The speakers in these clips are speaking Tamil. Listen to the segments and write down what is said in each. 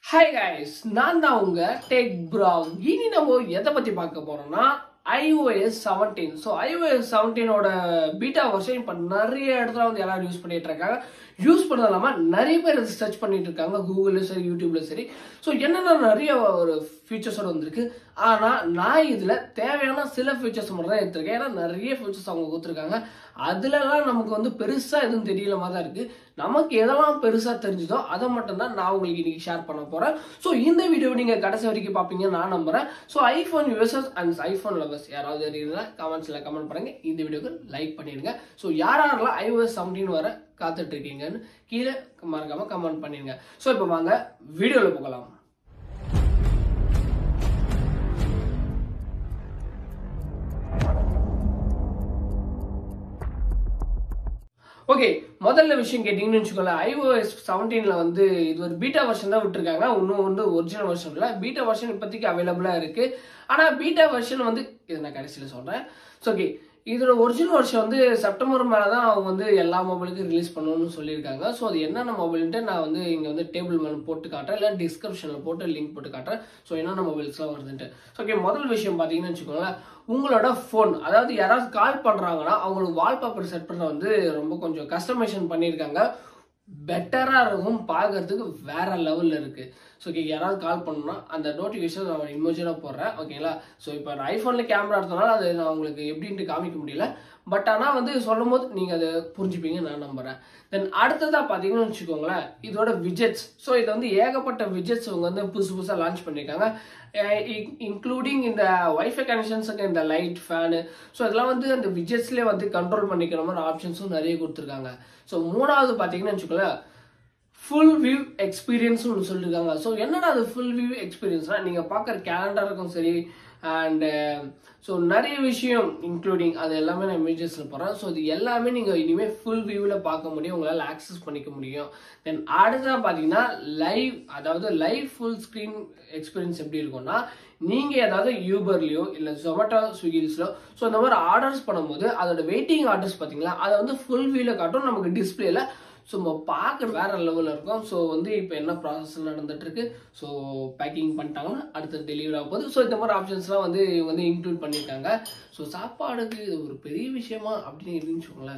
ஹாய் கைஸ் நான் தான் உங்க டெக் ப்ராங் இனி நம்ம எதை பத்தி பார்க்க போறோம்னா iOS 17 ஸோ iOS 17 ஓட பீட்டா வருஷன் இப்போ நிறைய இடத்துல வந்து எல்லாரும் யூஸ் பண்ணிட்டு இருக்காங்க யூஸ் பண்ணது இல்லாமல் நிறைய பேர் அதை சர்ச் பண்ணிட்டு இருக்காங்க கூகுள்லையும் சரி யூடியூப்லையும் சரி ஸோ என்னென்ன நிறைய ஒரு ஃபீச்சர்ஸோட வந்திருக்கு ஆனால் நான் இதில் தேவையான சில ஃபீச்சர்ஸ் மட்டும் தான் எடுத்திருக்கேன் ஏன்னா நிறைய ஃபீச்சர்ஸ் அவங்க கொடுத்துருக்காங்க அதுலலாம் நமக்கு வந்து பெருசாக எதுவும் தெரியல மாதிரி தான் இருக்குது நமக்கு எதெல்லாம் பெருசாக தெரிஞ்சுதோ அதை மட்டும் தான் நான் உங்களுக்கு இன்னைக்கு ஷேர் பண்ண போகிறேன் ஸோ இந்த வீடியோ நீங்கள் கடைசி வரைக்கும் பார்ப்பீங்கன்னு நான் நம்புறேன் so iPhone users and iPhone lovers யாராவது இருந்தால் கமெண்ட்ஸில் கமெண்ட் பண்ணுங்க இந்த வீடியோக்கு லைக் பண்ணிடுங்க ஸோ யார் யாரெல்லாம் ஐஓஎஸ் செவன்டீன் வர காத்துட்டு இருக்கீங்கன்னு கீழே மறக்காம கமெண்ட் பண்ணிடுங்க ஸோ இப்போ வாங்க வீடியோவில் போகலாம் ஓகே முதல்ல விஷயம் கேட்டிங்கன்னு வச்சுக்கோங்களேன் iOS 17ல வந்து இது ஒரு பீட்டா வெர்ஷன் தான் விட்டுருக்காங்க இன்னும் வந்து ஒரிஜினல் வெர்ஷன் இல்லை பீட்டா வெர்ஷன் இப்போதைக்கு அவைலபிளாக இருக்கு ஆனால் பீட்டா வெர்ஷன் வந்து இது நான் கடைசியில் சொல்கிறேன் ஸோ ஓகே இதோட ஒரிஜினல் வருஷம் வந்து செப்டம்பர் மேலே தான் அவங்க வந்து எல்லா மொபைலுக்கும் ரிலீஸ் பண்ணணும்னு சொல்லியிருக்காங்க ஸோ அது என்னென்ன மொபைல்ன்ட்டு நான் வந்து இங்கே வந்து டேபிள் மேலே போட்டு காட்டுறேன் இல்லை டிஸ்கிரிப்ஷனில் போட்டு லிங்க் போட்டு காட்டுறேன் ஸோ என்னென்ன மொபைல்ஸ்லாம் வருதுன்ட்டு ஓகே முதல் விஷயம் பார்த்தீங்கன்னு வச்சுக்கோங்களேன் உங்களோட ஃபோன் அதாவது யாராவது கால் பண்ணுறாங்கன்னா அவங்களுக்கு வால்பேப்பர் செட் பண்ண வந்து ரொம்ப கொஞ்சம் கஸ்டமைசேஷன் பண்ணியிருக்காங்க பெட்டராக இருக்கும் பார்க்கறதுக்கு வேற லெவலில் இருக்குது ஸோ ஓகே யாராவது கால் பண்ணணும்னா அந்த நோட்டிஃபிகேஷன் நான் இமோஜனாக போடுறேன் ஓகேங்களா ஸோ இப்போ நான் ஐஃபோனில் கேமரா எடுத்தனால அது நான் உங்களுக்கு எப்படின்ட்டு காமிக்க முடியல பட் ஆனால் வந்து சொல்லும் போது நீங்கள் அதை புரிஞ்சுப்பீங்கன்னு நான் நம்புகிறேன் தென் அடுத்ததாக பார்த்தீங்கன்னு வச்சுக்கோங்களேன் இதோட விஜெட்ஸ் ஸோ இது வந்து ஏகப்பட்ட விஜெட்ஸ் அவங்க வந்து புதுசு புதுசாக லான்ச் பண்ணியிருக்காங்க இன்க்ளூடிங் இந்த வைஃபை கனெக்ஷன்ஸுக்கு இந்த லைட் ஃபேனு ஸோ இதெல்லாம் வந்து அந்த விஜெட்ஸ்லேயே வந்து கண்ட்ரோல் பண்ணிக்கிற மாதிரி ஆப்ஷன்ஸும் நிறைய கொடுத்துருக்காங்க ஸோ மூணாவது பார்த்தீங்கன்னு வச்சுக்கோங்களேன் ஃபுல் வியூ எக்ஸ்பீரியன்ஸ் ஒன்று சொல்லியிருக்காங்க ஸோ என்னடா அது ஃபுல் வியூ எக்ஸ்பீரியன்ஸ்னா நீங்கள் பார்க்குற கேலண்டருக்கும் சரி அண்டு ஸோ நிறைய விஷயம் இன்க்ளூடிங் அது எல்லாமே நான் இமேஜஸில் போகிறேன் ஸோ இது எல்லாமே நீங்கள் இனிமேல் ஃபுல் வியூவில் பார்க்க முடியும் உங்களால் ஆக்சஸ் பண்ணிக்க முடியும் தென் அடுத்ததாக பார்த்தீங்கன்னா லைவ் அதாவது லைவ் ஃபுல் ஸ்க்ரீன் எக்ஸ்பீரியன்ஸ் எப்படி இருக்கும்னா நீங்கள் ஏதாவது யூபர்லையோ இல்லை ஜொமேட்டோ ஸ்விக்கிஸ்லோ ஸோ இந்த மாதிரி ஆர்டர்ஸ் பண்ணும்போது அதோட வெயிட்டிங் ஆர்டர்ஸ் பார்த்தீங்களா அதை வந்து ஃபுல் வியூவில் காட்டும் நமக்கு டிஸ்பிளேல ஸோ நம்ம பார்க்க வேற லெவலில் இருக்கும் ஸோ வந்து இப்போ என்ன ப்ராசஸ் நடந்துட்டு இருக்கு ஸோ பேக்கிங் பண்ணிட்டாங்கன்னா அடுத்து டெலிவரி ஆக போகுது ஸோ இந்த மாதிரி ஆப்ஷன்ஸ்லாம் வந்து இவங்க வந்து இன்க்ளூட் பண்ணியிருக்காங்க ஸோ சாப்பாடுக்கு இது ஒரு பெரிய விஷயமா அப்படின்னு இருந்துன்னு வச்சுக்கோங்களேன்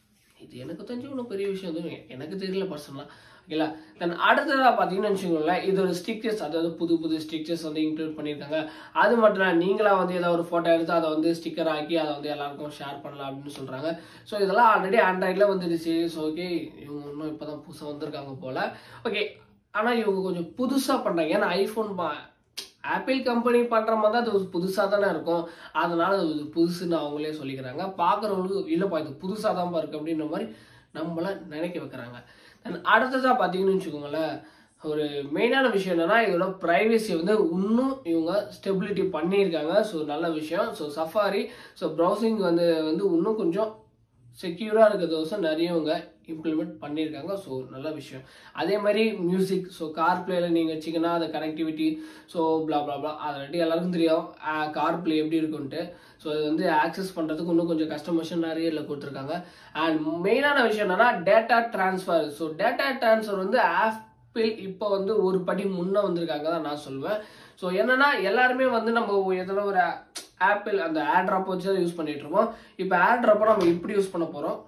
இது எனக்கு தெரிஞ்ச ஒன்றும் பெரிய விஷயம் எதுவும் எனக்கு தெரியல பர்சனலாக ஓகேங்களா தென் அடுத்ததாக பார்த்தீங்கன்னு வச்சுக்கோங்களேன் இது ஒரு ஸ்டிக்கர்ஸ் அதாவது புது புது ஸ்டிக்கர்ஸ் வந்து இன்க்ளூட் பண்ணியிருக்காங்க அது மட்டும் இல்லை நீங்களா வந்து ஏதாவது ஒரு ஃபோட்டோ எடுத்து அதை வந்து ஸ்டிக்கர் ஆக்கி அதை வந்து எல்லாருக்கும் ஷேர் பண்ணலாம் அப்படின்னு சொல்கிறாங்க ஸோ இதெல்லாம் ஆல்ரெடி ஆண்ட்ராய்டில் வந்துடுச்சு ஸோ ஓகே இவங்க இன்னும் இப்போ தான் புதுசாக வந்திருக்காங்க போல் ஓகே ஆனால் இவங்க கொஞ்சம் புதுசாக பண்ணுறாங்க ஏன்னா ஐஃபோன் ஆப்பிள் கம்பெனி பண்ணுற மாதிரி தான் அது புதுசாக தானே இருக்கும் அதனால அது புதுசுன்னு அவங்களே சொல்லிக்கிறாங்க பார்க்குறவங்களுக்கு இல்லைப்பா இது புதுசாக தான்ப்பா இருக்குது அப்படின்ற மாதிரி நம்மள நினைக்க வைக்கிறாங்க தென் அடுத்ததாக பார்த்தீங்கன்னு வச்சுக்கோங்களேன் ஒரு மெயினான விஷயம் என்னன்னா இதோட ப்ரைவசி வந்து இன்னும் இவங்க ஸ்டெபிலிட்டி பண்ணியிருக்காங்க ஸோ நல்ல விஷயம் ஸோ சஃபாரி ஸோ ப்ரௌசிங் வந்து வந்து இன்னும் கொஞ்சம் செக்யூராக இருக்கிறதோசம் நிறைய இவங்க இம்ப்ளிமெண்ட் பண்ணியிருக்காங்க ஸோ நல்ல விஷயம் அதே மாதிரி மியூசிக் ஸோ கார் பிளேயில் நீங்கள் வச்சிங்கன்னா அந்த connectivity so bla bla bla already எல்லாருக்கும் தெரியும் கார் பிளே எப்படி இருக்குன்ட்டு ஸோ இது வந்து ஆக்சஸ் பண்ணுறதுக்கு இன்னும் கொஞ்சம் கஸ்டமர்ஷன் நிறைய இதில் கொடுத்துருக்காங்க அண்ட் மெயினான விஷயம் என்னன்னா data transfer so data transfer வந்து ஆப்பிள் இப்போ வந்து ஒரு படி முன்னே வந்திருக்காங்க தான் நான் சொல்லுவேன் ஸோ என்னன்னா எல்லாருமே வந்து நம்ம எதனா ஒரு ஆப்பிள் அந்த ஏர் ட்ராப் வச்சு தான் யூஸ் பண்ணிட்டு இருக்கோம் இப்போ ஏர் ட்ராப்பை நம்ம இப்படி யூஸ் பண்ண போகிறோம்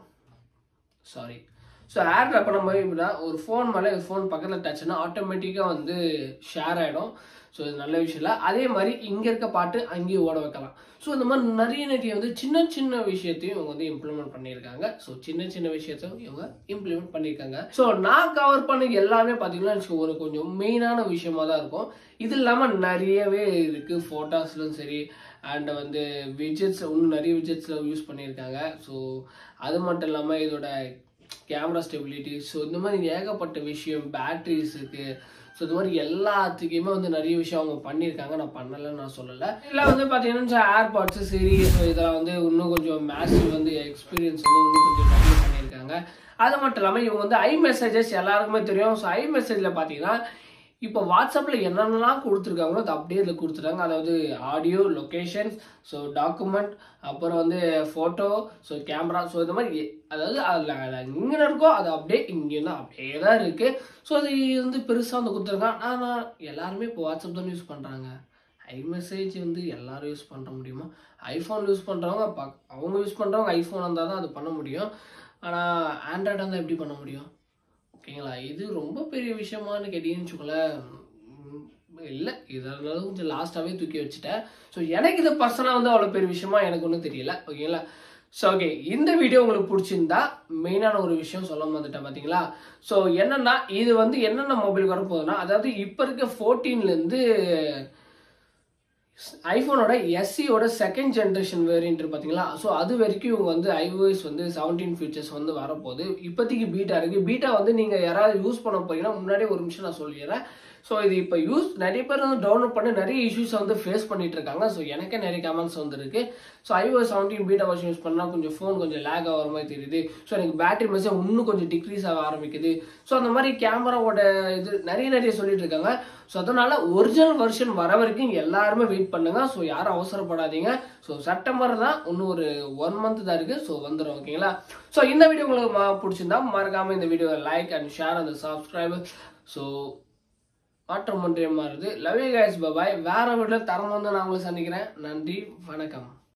சாரி ஸோ ஏர் ட்ராப்பை நம்ம இப்படின்னா ஒரு ஃபோன் மேலே ஃபோன் பக்கத்தில் டச்னா ஆட்டோமேட்டிக்காக வந்து ஷேர் ஆகிடும் ஸோ இது நல்ல விஷயம் இல்லை அதே மாதிரி இங்கே இருக்க பாட்டு அங்கேயும் ஓட வைக்கலாம் ஸோ இந்த மாதிரி நிறைய நிறைய வந்து சின்ன சின்ன விஷயத்தையும் இவங்க வந்து இம்ப்ளிமெண்ட் பண்ணியிருக்காங்க ஸோ சின்ன சின்ன விஷயத்தையும் இவங்க இம்ப்ளிமெண்ட் பண்ணியிருக்காங்க ஸோ நான் கவர் பண்ண எல்லாமே பார்த்தீங்கன்னா ஒரு கொஞ்சம் மெயினான விஷயமா தான் இருக்கும் இது இல்லாமல் நிறையவே இருக்குது ஃபோட்டோஸ்லும் சரி அண்ட் வந்து விஜெட்ஸ் இன்னும் நிறைய விஜெட்ஸில் யூஸ் பண்ணியிருக்காங்க ஸோ அது மட்டும் இல்லாமல் இதோட கேமரா ஸ்டெபிலிட்டி ஸோ இந்த மாதிரி ஏகப்பட்ட விஷயம் பேட்டரிஸ் இருக்குது ஸோ இது மாதிரி எல்லாத்துக்குமே வந்து நிறைய விஷயம் அவங்க பண்ணியிருக்காங்க நான் பண்ணலைன்னு நான் சொல்லலை இதில் வந்து பார்த்தீங்கன்னா ஏர்பாட்ஸு சரி ஸோ இதெல்லாம் வந்து இன்னும் கொஞ்சம் மேசிவ் வந்து எக்ஸ்பீரியன்ஸ் வந்து இன்னும் கொஞ்சம் நிறைய பண்ணியிருக்காங்க அது மட்டும் இல்லாமல் இவங்க வந்து ஐ மெசேஜஸ் எல்லாருக்குமே தெரியும் ஸோ ஐ மெசேஜில் பார்த்தீங்கன்னா இப்போ வாட்ஸ்அப்பில் என்னென்னலாம் கொடுத்துருக்காங்களோ அது அப்படியே இதில் கொடுத்துட்டாங்க அதாவது ஆடியோ லொக்கேஷன்ஸ் ஸோ டாக்குமெண்ட் அப்புறம் வந்து ஃபோட்டோ ஸோ கேமரா ஸோ இந்த மாதிரி எ- அதாவது அதில் எங்கே இருக்கோ அது அப்படியே இங்கே தான் அப்படியே தான் இருக்குது ஸோ அது வந்து பெருசாக வந்து கொடுத்துருக்காங்க ஆனால் எல்லாருமே இப்போ வாட்ஸ்அப் தான் யூஸ் பண்ணுறாங்க ஐ மெசேஜ் வந்து எல்லாரும் யூஸ் பண்ண முடியுமா ஐஃபோன் யூஸ் பண்ணுறவங்க பக் அவங்க யூஸ் பண்ணுறவங்க ஐஃபோன் இருந்தால் தான் அது பண்ண முடியும் ஆனால் ஆண்ட்ராய்டு இருந்தால் எப்படி பண்ண முடியும் ஓகேங்களா இது ரொம்ப பெரிய விஷயமான்னு கேட்டீங்கன்னு வச்சுக்கோங்களேன் உம், இல்லை இதெல்லாம் கொஞ்சம் லாஸ்ட்டாகவே தூக்கி வச்சுட்டேன் ஸோ எனக்கு இது பர்சனலாக வந்து அவ்வளோ பெரிய விஷயமா எனக்கு ஒன்றும் தெரியல ஓகேங்களா ஸோ ஓகே இந்த வீடியோ உங்களுக்கு பிடிச்சிருந்தா மெயினான ஒரு விஷயம் சொல்ல வந்துட்டேன் பார்த்தீங்களா ஸோ என்னன்னா இது வந்து என்னென்ன மொபைல் வரப்போகுதுன்னா அதாவது இப்போ இருக்க 14 ல இருந்து ஐஃபோனோட எஸ்சியோட செகண்ட் ஜென்ரேஷன் வேரியன்ட் பார்த்தீங்களா ஸோ அது வரைக்கும் இவங்க வந்து ஐஓஎஸ் வந்து செவன்டீன் ஃபீச்சர்ஸ் வந்து வரப்போகுது இப்போதைக்கு பீட்டா இருக்குது பீட்டா வந்து நீங்கள் யாராவது யூஸ் பண்ண போறீங்கன்னா முன்னாடியே ஒரு நிமிஷம் நான் சொல்லிடுறேன் ஸோ இது இப்போ யூஸ் நிறைய பேர் வந்து டவுன்லோட் பண்ணி நிறைய இஷ்யூஸ் வந்து ஃபேஸ் பண்ணிட்டு இருக்காங்க ஸோ எனக்கே நிறைய கமெண்ட்ஸ் வந்துருக்கு so iOS seventeen beta version use பண்ணால் கொஞ்சம் ஃபோன் கொஞ்சம் லேக் ஆகிற மாதிரி தெரியுது ஸோ எனக்கு பேட்டரி மெசேஜ் இன்னும் கொஞ்சம் டிக்ரீஸ் ஆக ஆரம்பிக்குது ஸோ அந்த மாதிரி கேமராவோட இது நிறைய நிறைய சொல்லிட்டு இருக்காங்க ஸோ அதனால ஒரிஜினல் வெர்ஷன் வர வரைக்கும் எல்லாருமே வெயிட் பண்ணுங்க ஸோ யாரும் அவசரப்படாதீங்க ஸோ செப்டம்பர் தான் இன்னும் ஒரு ஒன் மந்த் தான் இருக்கு ஸோ வந்துடும் ஓகேங்களா ஸோ இந்த வீடியோ உங்களுக்கு ம- பிடிச்சிருந்தா மறக்காம இந்த video like and share and subscribe so மாற்றம் ஒன்றே மாறுது லவ் யூ கைஸ் பபாய் வேற வீட்டில் தரம் வந்து நான் உங்களை சந்திக்கிறேன் நன்றி வணக்கம்